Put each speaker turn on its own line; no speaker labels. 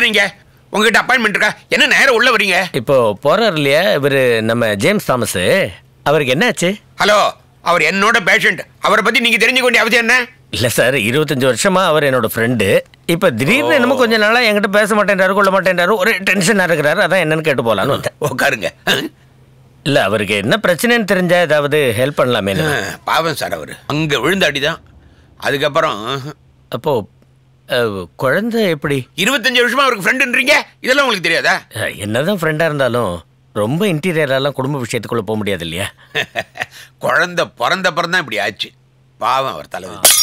யார் நீங்க உங்ககிட்ட அப்பாயின்மெண்ட் இருக்கா என்ன நேரம் உள்ள வரீங்க
இப்போ போறாரு இல்லையா இவரு நம்ம ஜேம்ஸ் தாமஸ் அவருக்கு என்னாச்சு
ஹலோ அவர் என்னோட பேஷண்ட் அவரை பத்தி நீங்க தெரிஞ்சுக்க வேண்டிய அவசியம் என்ன
இல்ல சார் இருபத்தஞ்சு வருஷமா அவர் என்னோட ஃப்ரெண்டு இப்ப திடீர்னு என்னமோ கொஞ்ச நாளா என்கிட்ட பேச மாட்டேன்றாரு கொள்ள மாட்டேன்றாரு ஒரே டென்ஷனா இருக்கிறாரு அதான் என்னன்னு கேட்டு போலான்னு வந்தேன்
உட்காருங்க
இல்ல அவருக்கு என்ன பிரச்சனைன்னு தெரிஞ்சா ஏதாவது ஹெல்ப் பண்ணலாமே
அஹ், பாவம் சார் அவரு அங்க விழுந்த அடிதான் அதுக்கப்புறம்
அப்போ அஹ், குழந்தை எப்படி
இருபத்தஞ்சு வருஷமா அவருக்கு ஃப்ரெண்டுன்றீங்க இதெல்லாம் உங்களுக்கு தெரியாதா
அஹ், என்னதான் ஃப்ரெண்டா இருந்தாலும் ரொம்ப இன்டீரியரெல்லாம் குடும்ப விஷயத்துக்குள்ள போக முடியாது இல்லையா
குழந்தை பிறந்த பிறந்தான் இப்படி ஆச்சு பாவம் அவர் தலைவர்